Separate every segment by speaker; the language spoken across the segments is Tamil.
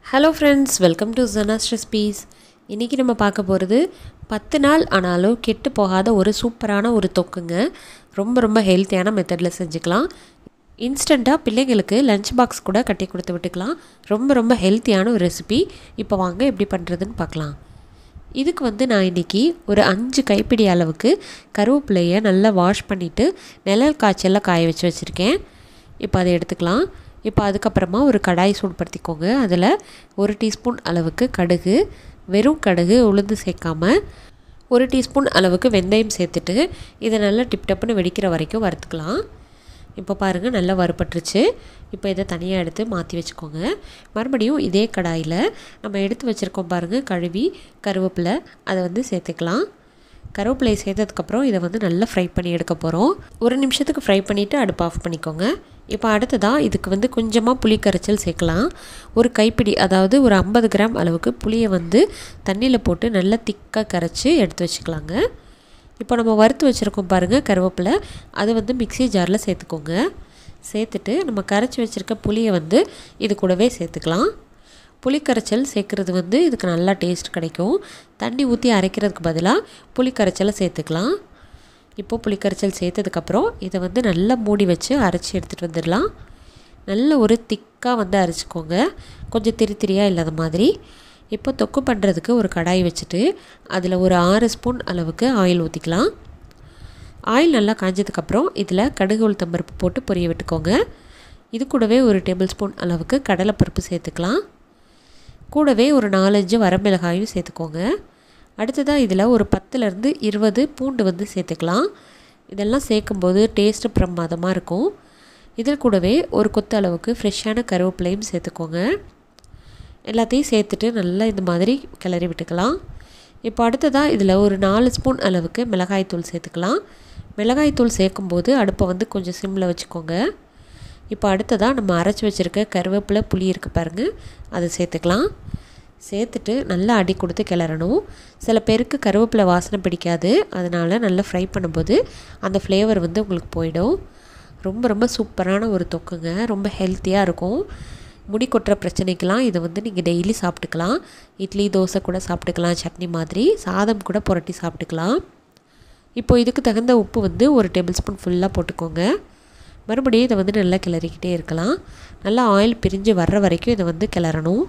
Speaker 1: hello friends welcome to Jana's recipes இன்றைக்கி நம்ம பார்க்க போகிறது பத்து நாள் ஆனாலும் கெட்டு போகாத ஒரு சூப்பரான ஒரு தொக்குங்க ரொம்ப ரொம்ப ஹெல்த்தியான மெத்தடில் செஞ்சுக்கலாம் இன்ஸ்டண்ட்டாக பிள்ளைங்களுக்கு லஞ்ச் பாக்ஸ் கூட கட்டி கொடுத்து விட்டுக்கலாம் ரொம்ப ரொம்ப ஹெல்த்தியான ஒரு ரெசிபி இப்போ வாங்க எப்படி பண்ணுறதுன்னு பார்க்கலாம் இதுக்கு வந்து நான் இன்றைக்கி ஒரு அஞ்சு கைப்பிடி அளவுக்கு கருவேப்பிலையை நல்லா வாஷ் பண்ணிவிட்டு நிழல் காய்ச்சலில் காய வச்சு வச்சுருக்கேன் இப்போ அதை எடுத்துக்கலாம் இப்போ அதுக்கப்புறமா ஒரு கடாய் சூடுபடுத்திக்கோங்க அதில் ஒரு டீஸ்பூன் அளவுக்கு கடுகு வெறும் கடுகு உளுந்து சேர்க்காம ஒரு டீஸ்பூன் அளவுக்கு வெந்தயம் சேர்த்துட்டு இதை நல்லா டிப் டப்புன்னு வெடிக்கிற வரைக்கும் வறுத்துக்கலாம் இப்போ பாருங்கள் நல்லா வறுபட்டுருச்சு இப்போ இதை தனியாக எடுத்து மாற்றி வச்சுக்கோங்க மறுபடியும் இதே கடாயில் நம்ம எடுத்து வச்சுருக்கோம் பாருங்கள் கழுவி கருவேப்பிலை அதை வந்து சேர்த்துக்கலாம் கருவேப்பிலையை சேர்த்ததுக்கப்புறம் இதை வந்து நல்லா ஃப்ரை பண்ணி எடுக்க போகிறோம் ஒரு நிமிஷத்துக்கு ஃப்ரை பண்ணிவிட்டு அடுப்பு ஆஃப் பண்ணிக்கோங்க இப்போ அடுத்ததாக இதுக்கு வந்து கொஞ்சமாக புளி கரைச்சல் சேர்க்கலாம் ஒரு கைப்பிடி அதாவது ஒரு ஐம்பது கிராம் அளவுக்கு புளியை வந்து தண்ணியில் போட்டு நல்லா திக்காக கரைச்சி எடுத்து வச்சுக்கலாங்க இப்போ நம்ம வறுத்து வச்சுருக்கோம் பாருங்கள் கருவேப்பிலை அது வந்து மிக்சி ஜாரில் சேர்த்துக்கோங்க சேர்த்துட்டு நம்ம கரைச்சி வச்சுருக்க புளியை வந்து இது கூடவே சேர்த்துக்கலாம் புளிக்கரைச்சல் சேர்க்குறது வந்து இதுக்கு நல்லா டேஸ்ட் கிடைக்கும் தண்ணி ஊற்றி அரைக்கிறதுக்கு பதிலாக புளிக்கரைச்சலை சேர்த்துக்கலாம் இப்போது புளிக்கரைச்சல் சேர்த்ததுக்கப்புறம் இதை வந்து நல்லா மூடி வச்சு அரைச்சி எடுத்துகிட்டு வந்துடலாம் நல்ல ஒரு திக்காக வந்து அரைச்சிக்கோங்க கொஞ்சம் திரி திரியாக இல்லாத மாதிரி இப்போ தொக்கு பண்ணுறதுக்கு ஒரு கடாய் வச்சுட்டு அதில் ஒரு ஆறு ஸ்பூன் அளவுக்கு ஆயில் ஊற்றிக்கலாம் ஆயில் நல்லா காஞ்சதுக்கப்புறம் இதில் கடுகு உளுத்தம்பருப்பு போட்டு பொரிய விட்டுக்கோங்க இது கூடவே ஒரு டேபிள் ஸ்பூன் அளவுக்கு கடலைப்பருப்பு சேர்த்துக்கலாம் கூடவே ஒரு நாலஞ்சு வரமிளகாயும் சேர்த்துக்கோங்க அடுத்ததாக இதில் ஒரு பத்துலேருந்து இருபது பூண்டு வந்து சேர்த்துக்கலாம் இதெல்லாம் சேர்க்கும்போது டேஸ்ட்டு பிரமாதமாக இருக்கும் இதில் கூடவே ஒரு கொத்து அளவுக்கு ஃப்ரெஷ்ஷான கருவேப்பிலையும் சேர்த்துக்கோங்க எல்லாத்தையும் சேர்த்துட்டு நல்லா இந்த மாதிரி கிளறி விட்டுக்கலாம் இப்போ அடுத்ததாக இதில் ஒரு நாலு ஸ்பூன் அளவுக்கு மிளகாய்த்தூள் சேர்த்துக்கலாம் மிளகாய்த்தூள் சேர்க்கும்போது அடுப்பை வந்து கொஞ்சம் சிம்மில் வச்சுக்கோங்க இப்போ அடுத்ததாக நம்ம அரைச்சி வச்சுருக்க கருவேப்பிலை புளி இருக்குது பாருங்கள் அதை சேர்த்துக்கலாம் சேர்த்துட்டு நல்லா அடி கொடுத்து கிளறணும் சில பேருக்கு கருவேப்பிலை வாசனை பிடிக்காது அதனால் நல்லா ஃப்ரை பண்ணும்போது அந்த ஃப்ளேவர் வந்து உங்களுக்கு போயிடும் ரொம்ப ரொம்ப சூப்பரான ஒரு தொக்குங்க ரொம்ப ஹெல்த்தியாக இருக்கும் முடி கொட்டுற பிரச்சனைக்கெலாம் இதை வந்து நீங்கள் டெய்லி சாப்பிட்டுக்கலாம் இட்லி தோசை கூட சாப்பிட்டுக்கலாம் சட்னி மாதிரி சாதம் கூட புரட்டி சாப்பிட்டுக்கலாம் இப்போ இதுக்கு தகுந்த உப்பு வந்து ஒரு டேபிள் ஸ்பூன் ஃபுல்லாக போட்டுக்கோங்க மறுபடியும் இதை வந்து நல்லா கிளறிக்கிட்டே இருக்கலாம் நல்லா ஆயில் பிரிஞ்சு வர்ற வரைக்கும் இதை வந்து கிளறணும்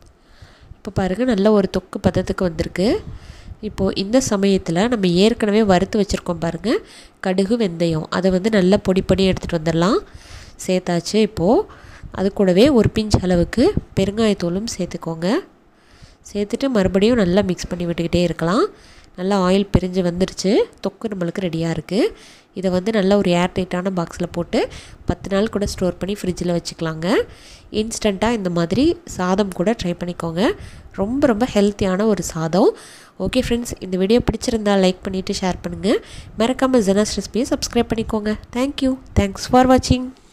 Speaker 1: இப்போ பாருங்கள் நல்ல ஒரு தொக்கு பதத்துக்கு வந்திருக்கு இப்போது இந்த சமயத்தில் நம்ம ஏற்கனவே வறுத்து வச்சுருக்கோம் பாருங்கள் கடுகு வெந்தயம் அதை வந்து நல்லா பொடி பொடி எடுத்துகிட்டு வந்துடலாம் சேர்த்தாச்சு இப்போது அது கூடவே ஒரு பிஞ்ச் அளவுக்கு பெருங்காயத்தூளும் சேர்த்துக்கோங்க சேர்த்துட்டு மறுபடியும் நல்லா மிக்ஸ் பண்ணி விட்டுக்கிட்டே இருக்கலாம் நல்லா ஆயில் பிரிஞ்சு வந்துருச்சு தொக்கு நம்மளுக்கு ரெடியாக இருக்குது இதை வந்து நல்ல ஒரு ஏர் டைட்டான பாக்ஸில் போட்டு பத்து நாள் கூட ஸ்டோர் பண்ணி ஃப்ரிட்ஜில் வச்சுக்கலாங்க இன்ஸ்டண்ட்டாக இந்த மாதிரி சாதம் கூட ட்ரை பண்ணிக்கோங்க ரொம்ப ரொம்ப ஹெல்த்தியான ஒரு சாதம் ஓகே ஃப்ரெண்ட்ஸ் இந்த வீடியோ பிடிச்சிருந்தா லைக் பண்ணிவிட்டு ஷேர் பண்ணுங்கள் மறக்காமல் ஜெனாஸ் ரெசிபியை சப்ஸ்கிரைப் பண்ணிக்கோங்க தேங்க்யூ தேங்க்ஸ் ஃபார் வாட்சிங்